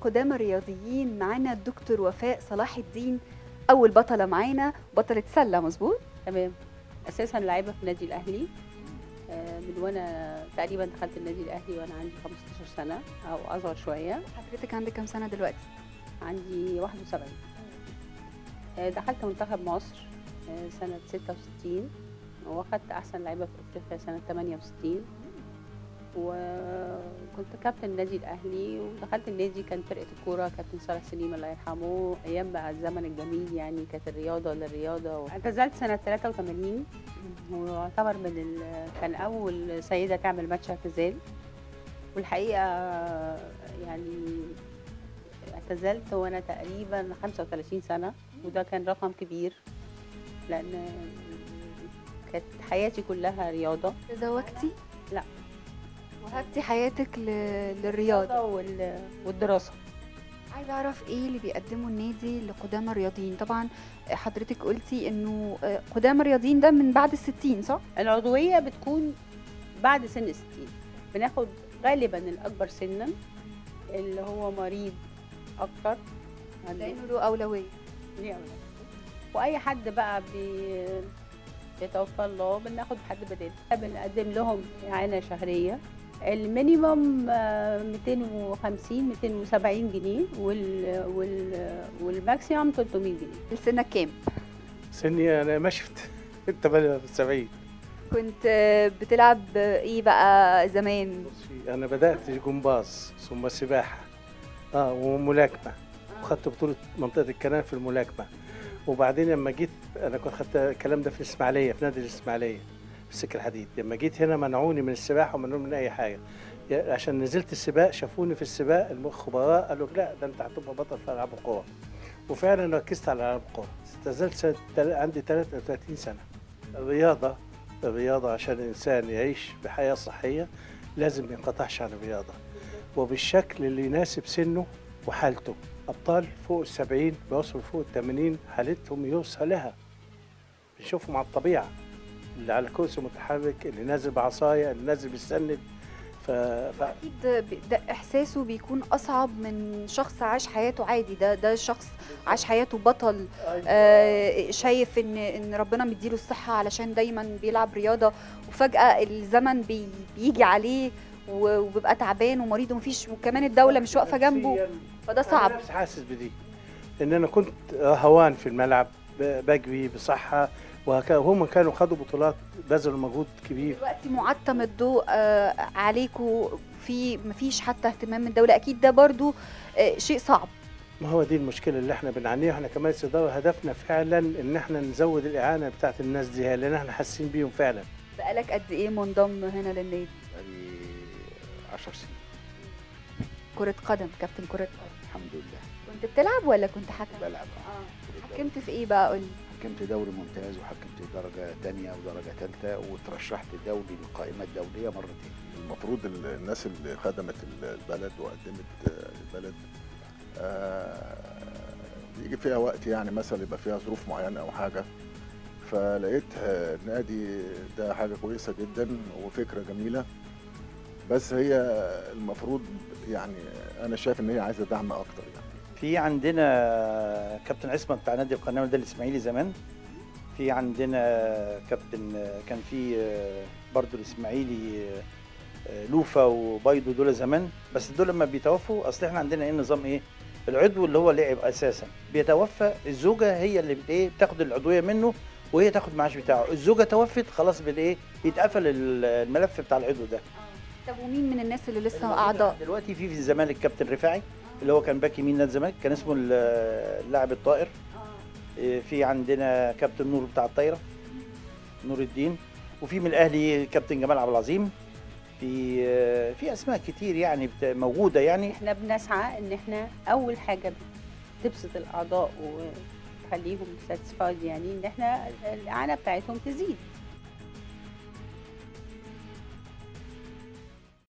القدامى الرياضيين معانا الدكتور وفاء صلاح الدين اول بطله معانا بطله سله مظبوط تمام اساسا لعيبه في النادي الاهلي آه، من وانا تقريبا دخلت النادي الاهلي وانا عندي 15 سنه او اصغر شويه حضرتك عندك كام سنه دلوقتي عندي 71 آه، دخلت منتخب مصر آه، سنه 66 واخدت احسن لعيبه في افريقيا سنه 68 وكنت كابتن النادي الاهلي ودخلت النادي كان فرقه الكوره كابتن صالح سليم الله يرحمه ايام بقى الزمن الجميل يعني كانت الرياضه للرياضه اعتزلت سنه 83 ويعتبر من ال... كان اول سيده تعمل ماتش اعتزال والحقيقه يعني اعتزلت وانا تقريبا 35 سنه وده كان رقم كبير لان كانت حياتي كلها رياضه تزوجتي لا. وهبتي حياتك ل... للرياضه وال... والدراسه عايزه اعرف ايه اللي بيقدمه النادي لقدامى الرياضيين طبعا حضرتك قلتي انه قدامى الرياضيين ده من بعد الستين صح العضويه بتكون بعد سن الستين بناخد غالبا الاكبر سنا اللي هو مريض اكتر عنده- لانه له اولويه ليه أولاد. واي حد بقى بي يتوفى الله بناخد حد بديل بنقدم لهم اعانه شهريه المينيمم آه، 250 270 جنيه وال وال والماكسيمم 300 جنيه سنك كام سني انا ماشي في 78 كنت بتلعب ايه بقى زمان بصي انا بدات جمباز ثم سباحه اه وملاكمه وخدت بطوله منطقه الكنال في الملاكمه وبعدين لما جيت انا كنت خدت الكلام ده في الاسماعيليه في نادي الاسماعيليه في السكه الحديد لما جيت هنا منعوني من السباحه ومنعوني من اي حاجه يا- عشان نزلت السباق شافوني في السباق الخبراء قالوا لا ده انت هتبقى بطل في العاب القوى وفعلا ركزت على العاب القوى استزلت سنة تل- عندي 33 سنه الرياضه الرياضه عشان الانسان يعيش بحياه صحيه لازم ما ينقطعش عن الرياضه وبالشكل اللي يناسب سنه وحالته ابطال فوق السبعين بيوصلوا فوق الثمانين حالتهم يوصل لها بنشوفهم على الطبيعه اللي على كرسي متحرك اللي نازل بعصايه اللي نازل بيستند ف... ف... اكيد ب- ده احساسه بيكون اصعب من شخص عاش حياته عادي ده ده شخص عاش حياته بطل آه، شايف ان ان ربنا مديله الصحه علشان دايما بيلعب رياضه وفجاه الزمن بي بيجي عليه و- وبيبقى تعبان ومريض ومفيش وكمان الدوله مش واقفه جنبه فده صعب أنا نفسي حاسس بدي ان انا كنت هوان في الملعب ب- بجري بصحه وهكذا وهم كانوا خدوا بطولات بذلوا مجهود كبير دلوقتي معتم الضوء آه، عليكم في مفيش حتى اهتمام من الدوله اكيد ده برضو آه، شيء صعب ما هو دي المشكله اللي احنا بنعانيها احنا كمجلس اداره هدفنا فعلا ان احنا نزود الاعانه بتاعت الناس دي لان احنا حاسين بيهم فعلا بقالك قد ايه منضم هنا للنادي بقالي 10 سنين كره قدم كابتن كره قدم الحمد لله كنت بتلعب ولا كنت حكم بلعب اه حكمت في ايه بقى قولي حكمت دوري ممتاز وحكمت درجة تانية ودرجة تالتة وترشحت دولي للقائمة الدولية مرتين المفروض ال- الناس اللي خدمت ال- البلد وقدمت آه، البلد آه، بيجي فيها وقت يعني مثلا يبقى فيها ظروف معينة أو حاجة فلقيت آه، النادي ده حاجة كويسة جدا وفكرة جميلة بس هي المفروض يعني أنا شايف إن هي عايزة دعم أكتر يعني في عندنا كابتن عصمت بتاع نادي القناه ده الاسماعيلي زمان في عندنا كابتن كان في برضو الاسماعيلي لوفا وبايدو دول زمان بس دول لما بيتوفوا اصل احنا عندنا ايه النظام ايه العضو اللي هو لعب اساسا بيتوفى الزوجه هي اللي بت- ايه بتاخد العضويه منه وهي تاخد المعاش بتاعه الزوجه توفت خلاص بالايه يتقفل الملف بتاع العضو ده طب ومين من الناس اللي لسه اعضاء دلوقتي في في الزمالك كابتن رفاعي اللي هو كان باك يمين نادي الزمالك كان اسمه ال- اللاعب الطائر إيه، في عندنا كابتن نور بتاع الطايره نور الدين وفي من الاهلي كابتن جمال عبد العظيم في آه، في اسماء كتير يعني بت- موجوده يعني احنا بنسعى ان احنا اول حاجه تبسط الاعضاء وتخليهم ساتسفايد يعني ان احنا الاعانه بتاعتهم تزيد